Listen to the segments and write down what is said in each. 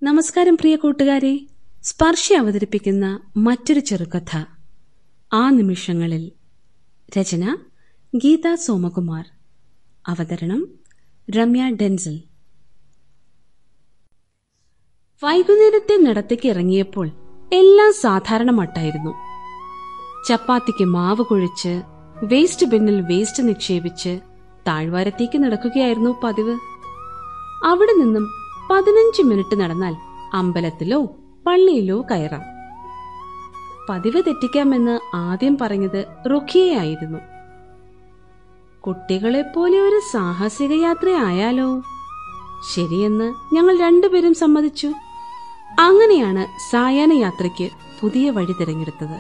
നമസ്കാരം പ്രിയ കൂട്ടുകാരെ സ്പർശി അവതരിപ്പിക്കുന്ന മറ്റൊരു ചെറുകഥ ആ നിമിഷങ്ങളിൽ രചന ഗീത സോമകുമാർ അവതരണം രമ്യ ഡെൻസൽ വൈകുന്നേരത്തെ നടത്തേക്ക് ഇറങ്ങിയപ്പോൾ എല്ലാം സാധാരണ മട്ടായിരുന്നു ചപ്പാത്തിക്ക് മാവ് കുഴിച്ച് വേസ്റ്റ് ബിന്നിൽ വേസ്റ്റ് നിക്ഷേപിച്ച് താഴ്വാരത്തേക്ക് നടക്കുകയായിരുന്നു പതിവ് അവിടെ നിന്നും പതിനഞ്ച് മിനിറ്റ് നടന്നാൽ അമ്പലത്തിലോ പള്ളിയിലോ കയറാം പതിവ് തെറ്റിക്കാമെന്ന് ആദ്യം പറഞ്ഞത് റുഖിയയായിരുന്നു കുട്ടികളെപ്പോലെ ഒരു സാഹസിക യാത്രയായാലോ ശരിയെന്ന് ഞങ്ങൾ രണ്ടുപേരും സമ്മതിച്ചു അങ്ങനെയാണ് സായാഹ്ന യാത്രയ്ക്ക് പുതിയ വഴി തിരഞ്ഞെടുത്തത്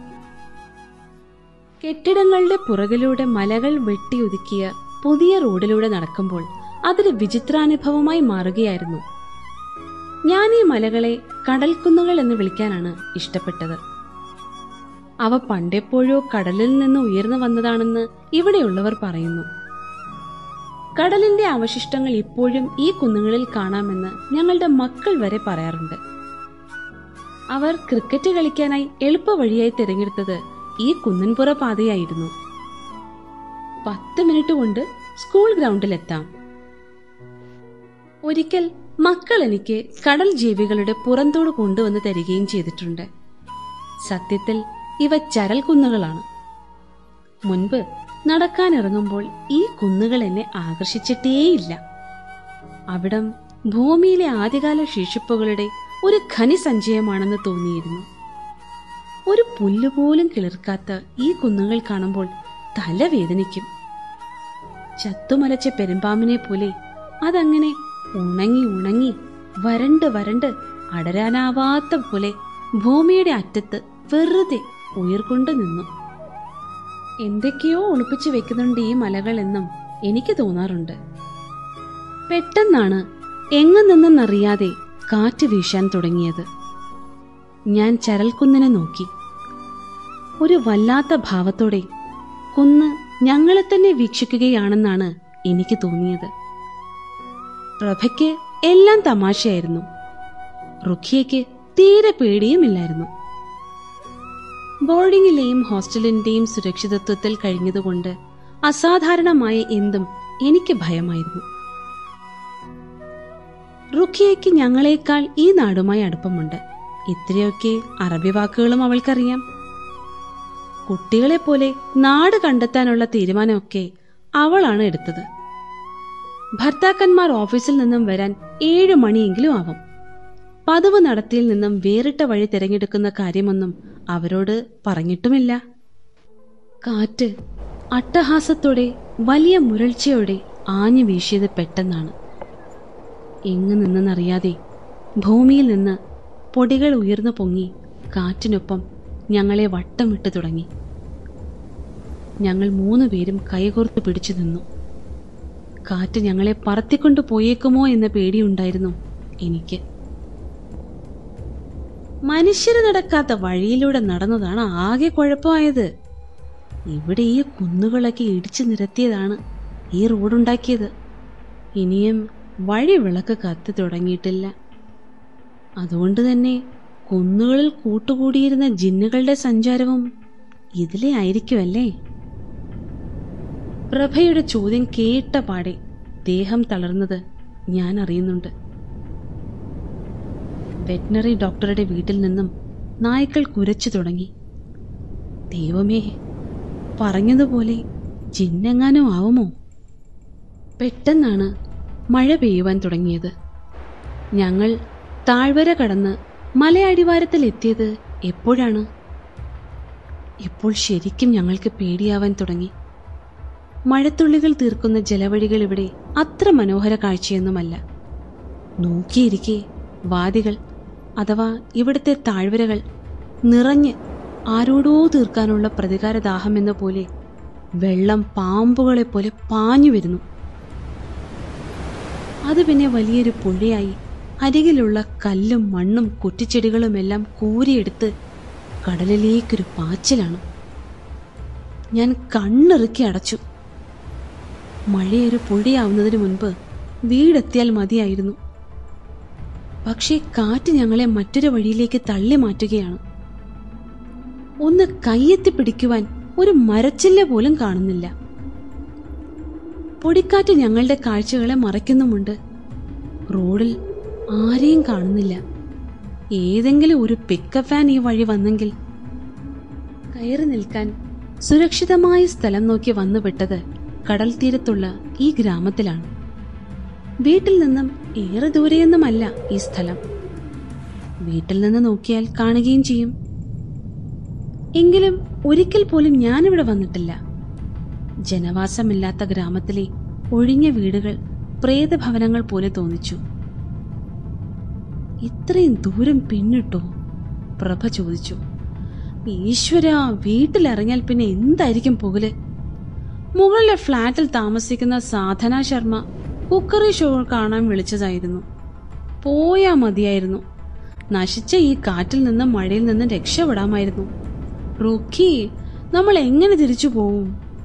കെട്ടിടങ്ങളുടെ പുറകിലൂടെ മലകൾ വെട്ടിയൊതുക്കിയ പുതിയ റോഡിലൂടെ നടക്കുമ്പോൾ അതൊരു വിചിത്രാനുഭവമായി മാറുകയായിരുന്നു ഞാൻ ഈ മലകളെ കടൽക്കുന്നുകൾ എന്ന് വിളിക്കാനാണ് ഇഷ്ടപ്പെട്ടത് അവ പണ്ടെപ്പോഴോ കടലിൽ നിന്ന് ഉയർന്നു വന്നതാണെന്ന് ഇവിടെയുള്ളവർ പറയുന്നു കടലിന്റെ അവശിഷ്ടങ്ങൾ ഇപ്പോഴും ഈ കുന്നുകളിൽ കാണാമെന്ന് ഞങ്ങളുടെ മക്കൾ വരെ പറയാറുണ്ട് അവർ ക്രിക്കറ്റ് കളിക്കാനായി എളുപ്പ വഴിയായി തിരഞ്ഞെടുത്തത് ഈ കുന്നൻപുറ പാതയായിരുന്നു പത്ത് മിനിറ്റ് കൊണ്ട് സ്കൂൾ ഗ്രൗണ്ടിലെത്താം ഒരിക്കൽ മക്കൾ എനിക്ക് കടൽ ജീവികളുടെ പുറന്തോട് കൊണ്ടുവന്ന് തരികയും ചെയ്തിട്ടുണ്ട് സത്യത്തിൽ ഇവ ചരൽ കുന്നുകളാണ് മുൻപ് നടക്കാനിറങ്ങുമ്പോൾ ഈ കുന്നുകൾ എന്നെ ആകർഷിച്ചിട്ടേയില്ല അവിടം ഭൂമിയിലെ ആദ്യകാല ശേഷിപ്പുകളുടെ ഒരു ഖനി സഞ്ചയമാണെന്ന് തോന്നിയിരുന്നു ഒരു പുല്ലുപോലും കിളിർക്കാത്ത ഈ കുന്നുകൾ കാണുമ്പോൾ തലവേദനിക്കും ചത്തുമലച്ച പെരുമ്പാമ്പിനെ പോലെ അതങ്ങനെ ഉണങ്ങി ഉണങ്ങി വരണ്ട് വരണ്ട് അടരാനാവാത്ത പോലെ ഭൂമിയുടെ അറ്റത്ത് വെറുതെ ഉയർകൊണ്ടു നിന്നു എന്തൊക്കെയോ ഒളിപ്പിച്ചു വെക്കുന്നുണ്ട് ഈ മലകൾ എന്നും എനിക്ക് തോന്നാറുണ്ട് പെട്ടെന്നാണ് എങ്ങു നിന്നെന്നറിയാതെ കാറ്റ് വീശാൻ തുടങ്ങിയത് ഞാൻ ചരൽക്കുന്നിനെ നോക്കി ഒരു വല്ലാത്ത ഭാവത്തോടെ കുന്ന് ഞങ്ങളെ തന്നെ വീക്ഷിക്കുകയാണെന്നാണ് എനിക്ക് തോന്നിയത് പ്രഭയ്ക്ക് എല്ലാം തമാശയായിരുന്നു റുഖിയയ്ക്ക് തീരെ പേടിയുമില്ലായിരുന്നു ബോർഡിങ്ങിലെയും ഹോസ്റ്റലിന്റെയും സുരക്ഷിതത്വത്തിൽ കഴിഞ്ഞതുകൊണ്ട് അസാധാരണമായ എന്തും എനിക്ക് ഭയമായിരുന്നു റുഖിയയ്ക്ക് ഞങ്ങളെക്കാൾ ഈ നാടുമായി അടുപ്പമുണ്ട് ഇത്രയൊക്കെ അറബി വാക്കുകളും അവൾക്കറിയാം കുട്ടികളെ പോലെ നാട് കണ്ടെത്താനുള്ള തീരുമാനമൊക്കെ അവളാണ് എടുത്തത് ഭർത്താക്കന്മാർ ഓഫീസിൽ നിന്നും വരാൻ ഏഴു മണിയെങ്കിലും ആവും പതിവ് നടത്തിയിൽ നിന്നും വേറിട്ട വഴി തിരഞ്ഞെടുക്കുന്ന കാര്യമൊന്നും അവരോട് പറഞ്ഞിട്ടുമില്ല കാറ്റ് അട്ടഹാസത്തോടെ വലിയ മുരൾച്ചയോടെ ആഞ്ഞു വീശിയത് പെട്ടെന്നാണ് എങ്ങു നിന്നെന്നറിയാതെ ഭൂമിയിൽ നിന്ന് പൊടികൾ ഉയർന്നു പൊങ്ങി കാറ്റിനൊപ്പം ഞങ്ങളെ വട്ടമിട്ട് തുടങ്ങി ഞങ്ങൾ മൂന്നു പേരും കൈകോർത്ത് പിടിച്ചു നിന്നു കാറ്റ് ഞങ്ങളെ പറത്തിക്കൊണ്ടു പോയേക്കുമോ എന്ന പേടിയുണ്ടായിരുന്നു എനിക്ക് മനുഷ്യര് നടക്കാത്ത വഴിയിലൂടെ നടന്നതാണ് ആകെ കുഴപ്പമായത് ഇവിടെ ഈ കുന്നുകളൊക്കെ ഇടിച്ചു നിരത്തിയതാണ് ഈ റോഡുണ്ടാക്കിയത് ഇനിയും വഴി വിളക്ക് കത്തി തുടങ്ങിയിട്ടില്ല അതുകൊണ്ട് തന്നെ കുന്നുകളിൽ കൂട്ടുകൂടിയിരുന്ന ജിന്നുകളുടെ സഞ്ചാരവും ഇതിലെ ആയിരിക്കുമല്ലേ പ്രഭയുടെ ചോദ്യം കേട്ട പാടെ ദേഹം തളർന്നത് ഞാൻ അറിയുന്നുണ്ട് വെറ്റിനറി ഡോക്ടറുടെ വീട്ടിൽ നിന്നും നായ്ക്കൾ കുരച്ചു തുടങ്ങി ദൈവമേ പറഞ്ഞതുപോലെ ജിന്നെങ്ങാനും ആവുമോ പെട്ടെന്നാണ് മഴ പെയ്യുവാൻ തുടങ്ങിയത് ഞങ്ങൾ താഴ്വര കടന്ന് മലയടിവാരത്തിൽ എത്തിയത് എപ്പോഴാണ് ഇപ്പോൾ ശരിക്കും ഞങ്ങൾക്ക് പേടിയാവാൻ തുടങ്ങി മഴത്തുള്ളികൾ തീർക്കുന്ന ജലവഴികൾ ഇവിടെ അത്ര മനോഹര കാഴ്ചയൊന്നുമല്ല നോക്കിയിരിക്കെ വാദികൾ അഥവാ ഇവിടുത്തെ താഴ്വരകൾ നിറഞ്ഞ് ആരോടോ തീർക്കാനുള്ള പ്രതികാരദാഹം എന്ന പോലെ വെള്ളം പാമ്പുകളെ പോലെ പാഞ്ഞു വരുന്നു അത് പിന്നെ വലിയൊരു പുഴയായി അരികിലുള്ള കല്ലും മണ്ണും കുറ്റിച്ചെടികളുമെല്ലാം കൂരിയെടുത്ത് കടലിലേക്കൊരു പാച്ചിലാണ് ഞാൻ കണ്ണിറുക്കി അടച്ചു മഴയൊരു പുഴയാവുന്നതിന് മുൻപ് വീടെത്തിയാൽ മതിയായിരുന്നു പക്ഷേ കാറ്റ് ഞങ്ങളെ മറ്റൊരു വഴിയിലേക്ക് തള്ളി മാറ്റുകയാണ് ഒന്ന് കയ്യെത്തി പിടിക്കുവാൻ ഒരു മരച്ചില്ല പോലും കാണുന്നില്ല പൊടിക്കാറ്റ് ഞങ്ങളുടെ കാഴ്ചകളെ മറയ്ക്കുന്നുമുണ്ട് റോഡിൽ ആരെയും കാണുന്നില്ല ഏതെങ്കിലും ഒരു പിക്കപ്പ് വാൻ ഈ വഴി വന്നെങ്കിൽ കയറി നിൽക്കാൻ സുരക്ഷിതമായ സ്ഥലം നോക്കി വന്നുപെട്ടത് കടൽ തീരത്തുള്ള ഈ ഗ്രാമത്തിലാണ് വീട്ടിൽ നിന്നും ഏറെ ദൂരെയൊന്നുമല്ല ഈ സ്ഥലം വീട്ടിൽ നിന്ന് നോക്കിയാൽ കാണുകയും ചെയ്യും എങ്കിലും ഒരിക്കൽ പോലും ഞാനിവിടെ വന്നിട്ടില്ല ജനവാസമില്ലാത്ത ഗ്രാമത്തിലെ ഒഴിഞ്ഞ വീടുകൾ പ്രേതഭവനങ്ങൾ പോലെ തോന്നിച്ചു ഇത്രയും ദൂരം പിന്നിട്ടോ പ്രഭ ചോദിച്ചു ഈശ്വര വീട്ടിലിറങ്ങിയാൽ പിന്നെ എന്തായിരിക്കും പുകല് മുകളിലെ ഫ്ലാറ്റിൽ താമസിക്കുന്ന സാധന ശർമ്മ കുക്കറി ഷോ കാണാൻ വിളിച്ചതായിരുന്നു പോയാ മതിയായിരുന്നു നശിച്ച ഈ കാറ്റിൽ നിന്ന് മഴയിൽ നിന്ന് രക്ഷപ്പെടാമായിരുന്നു റുക്കി നമ്മൾ എങ്ങനെ തിരിച്ചു പോവും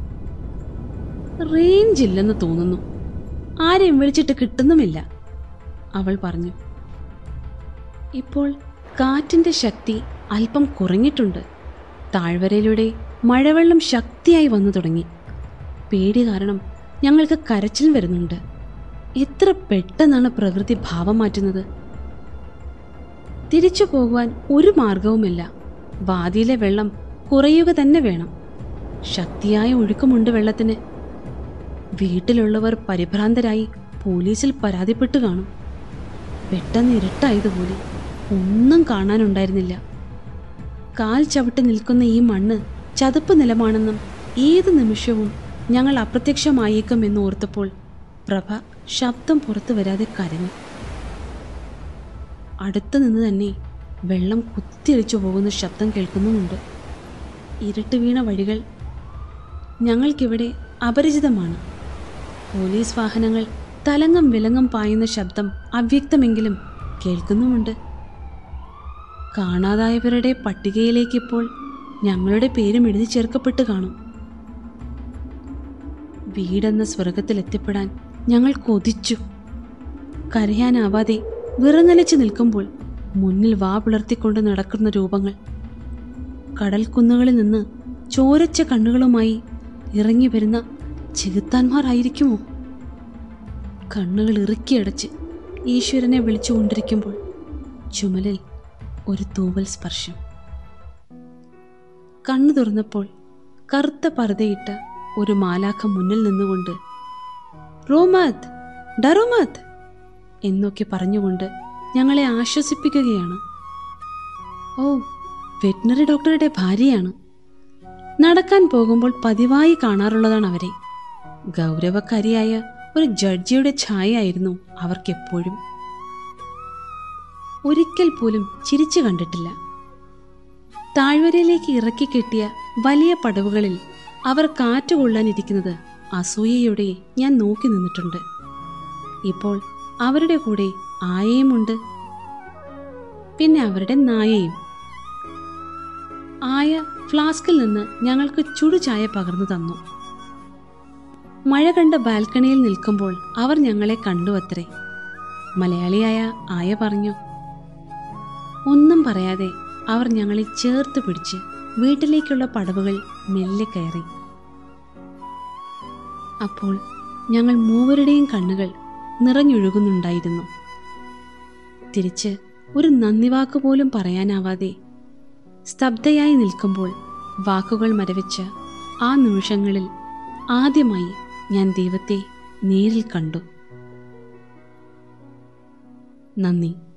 റേഞ്ച് ഇല്ലെന്ന് തോന്നുന്നു ആരെയും വിളിച്ചിട്ട് കിട്ടുന്നുമില്ല അവൾ പറഞ്ഞു ഇപ്പോൾ കാറ്റിന്റെ ശക്തി അല്പം കുറഞ്ഞിട്ടുണ്ട് താഴ്വരയിലൂടെ മഴവെള്ളം ശക്തിയായി വന്നു തുടങ്ങി പേടി കാരണം ഞങ്ങൾക്ക് കരച്ചിൽ വരുന്നുണ്ട് എത്ര പെട്ടെന്നാണ് പ്രകൃതി ഭാവം മാറ്റുന്നത് തിരിച്ചു പോകുവാൻ ഒരു മാർഗവുമില്ല വാദിയിലെ വെള്ളം കുറയുക തന്നെ വേണം ശക്തിയായ ഒഴുക്കുമുണ്ട് വെള്ളത്തിന് വീട്ടിലുള്ളവർ പരിഭ്രാന്തരായി പോലീസിൽ പരാതിപ്പെട്ടു കാണും പെട്ടെന്ന് ഇരുട്ടായതുപോലെ ഒന്നും കാണാനുണ്ടായിരുന്നില്ല കാൽ ചവിട്ടി നിൽക്കുന്ന ഈ മണ്ണ് ചതുപ്പ് നിലമാണെന്നും ഏത് നിമിഷവും ഞങ്ങൾ അപ്രത്യക്ഷമായേക്കുമെന്ന് ഓർത്തപ്പോൾ പ്രഭ ശബ്ദം പുറത്തു വരാതെ കരഞ്ഞു അടുത്തു നിന്ന് തന്നെ വെള്ളം കുത്തിയൊലിച്ചു പോകുന്ന ശബ്ദം കേൾക്കുന്നുമുണ്ട് ഇരുട്ട് വീണ വഴികൾ ഞങ്ങൾക്കിവിടെ അപരിചിതമാണ് പോലീസ് വാഹനങ്ങൾ തലങ്ങും വിലങ്ങും പായുന്ന ശബ്ദം അവ്യക്തമെങ്കിലും കേൾക്കുന്നുമുണ്ട് കാണാതായവരുടെ പട്ടികയിലേക്കിപ്പോൾ ഞങ്ങളുടെ പേരും എഴുതി ചേർക്കപ്പെട്ട് കാണും വീടെന്ന സ്വർഗത്തിൽ എത്തിപ്പെടാൻ ഞങ്ങൾ കൊതിച്ചു കരയാനാവാതെ വിറങ്ങലിച്ചു നിൽക്കുമ്പോൾ മുന്നിൽ വാ പിളർത്തിക്കൊണ്ട് നടക്കുന്ന രൂപങ്ങൾ കടൽക്കുന്നുകളിൽ നിന്ന് ചോരച്ച കണ്ണുകളുമായി ഇറങ്ങി വരുന്ന ചെകുത്താന്മാരായിരിക്കുമോ കണ്ണുകൾ ഇറുക്കിയടച്ച് ഈശ്വരനെ വിളിച്ചുകൊണ്ടിരിക്കുമ്പോൾ ചുമലിൽ ഒരു തൂവൽ സ്പർശം കണ്ണു തുറന്നപ്പോൾ കറുത്ത പർദ്ദയിട്ട ഒരു മാലാഖ മുന്നിൽ നിന്നുകൊണ്ട് റോമാത് ഡറോമാത് എന്നൊക്കെ പറഞ്ഞുകൊണ്ട് ഞങ്ങളെ ആശ്വസിപ്പിക്കുകയാണ് ഓ വെറ്റിനറി ഡോക്ടറുടെ ഭാര്യയാണ് നടക്കാൻ പോകുമ്പോൾ പതിവായി കാണാറുള്ളതാണ് അവരെ ഗൗരവക്കാരിയായ ഒരു ജഡ്ജിയുടെ ഛായയായിരുന്നു അവർക്കെപ്പോഴും ഒരിക്കൽ പോലും ചിരിച്ചു കണ്ടിട്ടില്ല താഴ്വരയിലേക്ക് ഇറക്കി കെട്ടിയ വലിയ പടവുകളിൽ അവർ കാറ്റുകൊള്ളാനിരിക്കുന്നത് അസൂയയോടെ ഞാൻ നോക്കി നിന്നിട്ടുണ്ട് ഇപ്പോൾ അവരുടെ കൂടെ ആയയുമുണ്ട് പിന്നെ അവരുടെ നായയും ആയ ഫ്ലാസ്കിൽ നിന്ന് ഞങ്ങൾക്ക് ചുടുചായ പകർന്നു തന്നു മഴ കണ്ട ബാൽക്കണിയിൽ നിൽക്കുമ്പോൾ അവർ ഞങ്ങളെ കണ്ടു അത്രേ മലയാളിയായ ആയ പറഞ്ഞു ഒന്നും പറയാതെ അവർ ഞങ്ങളെ ചേർത്ത് പിടിച്ച് വീട്ടിലേക്കുള്ള പടവുകൾ മെല്ലെ കയറി അപ്പോൾ ഞങ്ങൾ മൂവരുടെയും കണ്ണുകൾ നിറഞ്ഞൊഴുകുന്നുണ്ടായിരുന്നു തിരിച്ച് ഒരു നന്ദി വാക്ക് പോലും പറയാനാവാതെ സ്തബ്ധയായി നിൽക്കുമ്പോൾ വാക്കുകൾ മരവിച്ച ആ നിമിഷങ്ങളിൽ ആദ്യമായി ഞാൻ ദൈവത്തെ നേരിൽ കണ്ടു നന്ദി